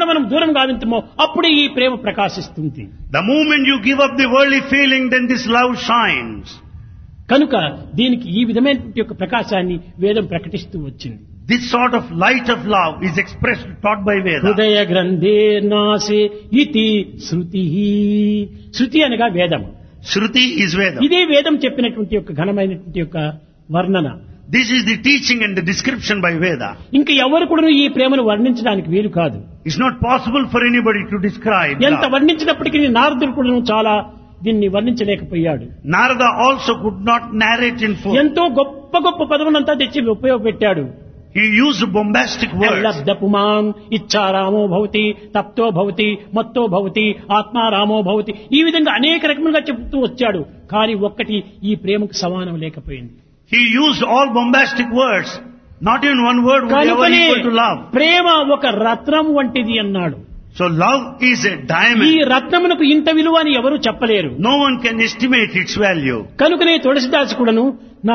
కూడా మనం దూరం గావించమో అప్పుడే ఈ ప్రేమ ప్రకాశిస్తుంది The moment you give up the worldly feeling, then this love shines. కనుక దీనికి ఈ విధమైనటువంటి యొక్క ప్రకాశాన్ని వేదం ప్రకటిస్తూ వచ్చింది This sort of light of love is expressed, taught by Veda. హృదయ గ్రంథే నాసే ఇతి శృతి శృతి అనగా వేదం Shruti is Veda. ఇదే వేదం చెప్పినటువంటి యొక్క ఘనమైనటువంటి యొక్క వర్ణన This is the teaching and the description by Veda. ఇంకా ఎవరు కూడా ఈ ప్రేమను వర్ణించడానికి వీలు కాదు It's not possible for anybody to describe ఎంత love. వర్ణించినప్పటికీ నారదుడు కూడా చాలా దీన్ని వర్ణించలేకపోయాడు Narada also could not narrate in full. ఎంతో గొప్ప గొప్ప పదములంతా తెచ్చి ఉపయోగపెట్టాడు He used bombastic words. లబ్ధ పుమాన్ ఇచ్చారామో భవతి తప్తో భవతి మత్తో భవతి ఆత్మారామో భవతి ఈ విధంగా అనేక రకములుగా చెబుతూ వచ్చాడు కానీ ఒక్కటి ఈ ప్రేమకు సమానం లేకపోయింది He used all bombastic words. Not even one word would ever కనుకనే equal to love. ప్రేమ ఒక రత్నం వంటిది అన్నాడు So love is a ఈ diamond. రత్నమునకు ఇంత విలువ అని ఎవరు చెప్పలేరు No one can estimate its value. కనుకనే తులసిదాసు కూడాను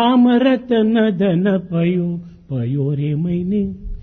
నామరతన ధన పయో పయోరేమైనే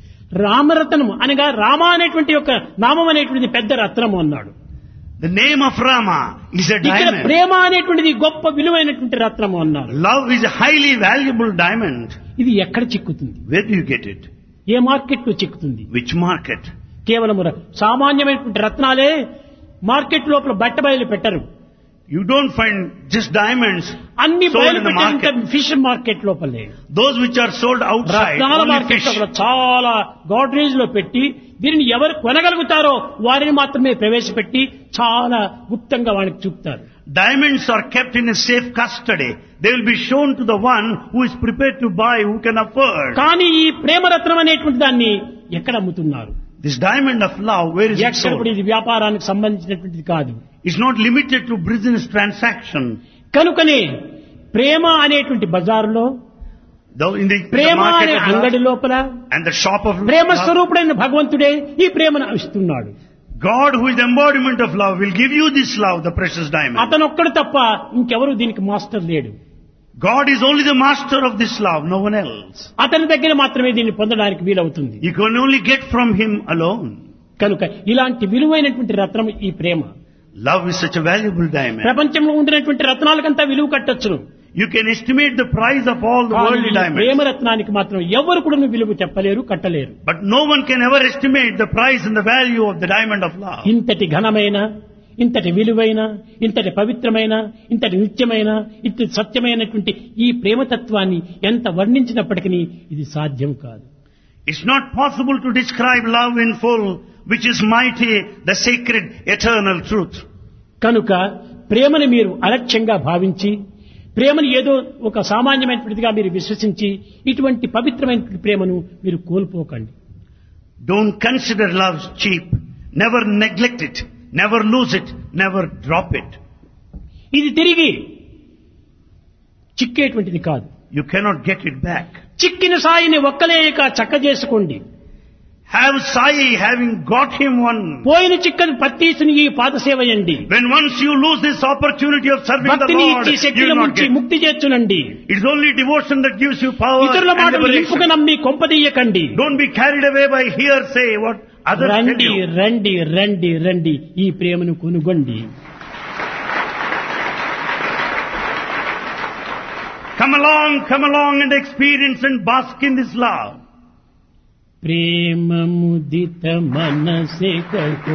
రామరతనము అనగా రామ అనేటువంటి యొక్క నామం అనేటువంటిది పెద్ద రత్నము అన్నాడు The name of Rama is a ఇక్కడ diamond. ప్రేమ అనేటువంటిది గొప్ప విలువైనటువంటి రత్నము అన్నారు Love is a highly valuable diamond. ఇది ఎక్కడ చిక్కుతుంది Where do you get it? ఏ మార్కెట్ లో చిక్కుతుంది Which market? కేవలం ర- సామాన్యమైనటువంటి రత్నాలే మార్కెట్ లోపల బట్ట బయలు పెట్టరు You don't find just diamonds అన్ని sold బయలు in the market. పెట్టే ఫిష్ మార్కెట్ లోపలే Those which are sold outside, రత్నాల only మార్కెట్ fish. లోపల చాలా గాడ్రేజ్ లో పెట్టి దీనిని ఎవరు కొనగలుగుతారో వారిని మాత్రమే ప్రవేశపెట్టి చాలా గుప్తంగా వానికి చూపుతారు Diamonds are kept in a safe custody. They will be shown to the one who is prepared to buy, who can afford. కానీ ఈ ప్రేమరత్నం అనేటువంటి దాన్ని ఎక్కడ అమ్ముతున్నారు This diamond of love, where is it ఎక్కడ sold? కూడా ఇది వ్యాపారానికి సంబంధించినటువంటిది కాదు It's not limited to business transaction. కనుకనే ప్రేమ అనేటువంటి బజారులో Though in the, the Prema market అనే of అంగడి love లోపల and the shop of Prema love, స్వరూపుడైన భగవంతుడే ఈ ప్రేమను ఇస్తున్నాడు God who is the embodiment of love will give you this love, the precious diamond. అతనొక్కడు తప్ప ఇంకెవరు దీనికి మాస్టర్ లేడు God is only the master of this love, no one else. అతని దగ్గర మాత్రమే దీన్ని పొందడానికి వీలవుతుంది You can only get from Him alone. కనుక ఇలాంటి విలువైనటువంటి రత్నం ఈ ప్రేమ Love is such a valuable diamond. ప్రపంచంలో ఉండినటువంటి రత్నాలకంతా విలువ కట్టొచ్చును You can estimate the price of all the కానీ worldly ఈ diamonds. ప్రేమ రత్నానికి మాత్రం ఎవరు కూడా విలువ చెప్పలేరు కట్టలేరు But no one can ever estimate the price and the value of the diamond of love. ఇంతటి ఘనమైన ఇంతటి విలువైన ఇంతటి పవిత్రమైన ఇంతటి నిత్యమైన ఇంతటి సత్యమైనటువంటి ఈ ప్రేమతత్వాన్ని ఎంత వర్ణించినప్పటికీ ఇది సాధ్యం కాదు It's not possible to describe love in full, which is mighty, the sacred, eternal truth. కనుక ప్రేమని మీరు అలక్ష్యంగా భావించి ప్రేమను ఏదో ఒక సామాన్యమైనటువంటిదిగా మీరు విశ్వసించి ఇటువంటి పవిత్రమైనటువంటి ప్రేమను మీరు కోల్పోకండి Don't consider love cheap. Never neglect it. Never lose it. Never drop it. ఇది తిరిగి చిక్కేటువంటిది కాదు You cannot get it back. చిక్కిన సాయిని ఒక్కలేక చక్క చేసుకోండి Have Sai having got him one. పోయిన చిక్కని పత్తీసుని ఈ పాదసేవయండి When once you lose this opportunity of serving the భక్తిని Lord, ఇచ్చి you శక్తిని will not ముంచి get. ముక్తి చేర్చునండి It's only devotion that gives you power ఇతరుల and మాటలు liberation. ఇంపుగా నమ్మి కొంపదీయకండి Don't be carried away by hearsay, what others tell రండి you. రండి రండి రండి ఈ ప్రేమను కొనుగొండి Come along, come along and experience and bask in this love. ప్రేమ ముదిత మనసే కహో